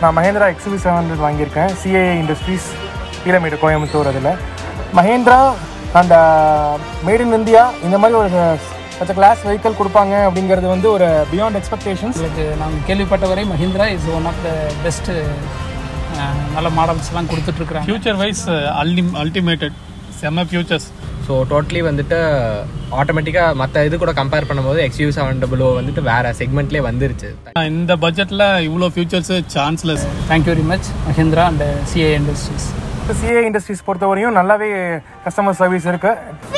நான் Mahindra XV seven hundred வாங்கியிருக்கேன் CAA industries Peelamedu Coimbatore அதில் Mahindra and made in India இந்த மாதிரி ஒரு சச்ச கிளாஸ் வெஹிக்கிள் கொடுப்பாங்க அப்படிங்கிறது வந்து ஒரு பியாண்ட் எக்ஸ்பெக்டேஷன்ஸ் உங்களுக்கு நாங்கள் கேள்விப்பட்ட வரை Mahindra is one of the best நல்ல மாடல்ஸ்லாம் கொடுத்துட்ருக்குறாங்க ஃபியூச்சர் வைஸ் அல்டி அல்டிமேட்டட் செம்ம ஃபியூச்சர்ஸ் ஸோ டோட்டலி வந்துட்டு ஆட்டோமேட்டிக்காக மற்ற இது கூட கம்பேர் பண்ணும்போது எக்ஸ்யூ செவன் டபுள் ஓ வந்துட்டு வேற செக்மெண்ட்லேயே வந்துருச்சு இந்த பட்ஜெட்டில் இவ்வளோ features chanceless thank you very much Mahindra and CA industries CA industries பொறுத்தவரையும் நல்லாவே கஸ்டமர் சர்வீஸ் இருக்குது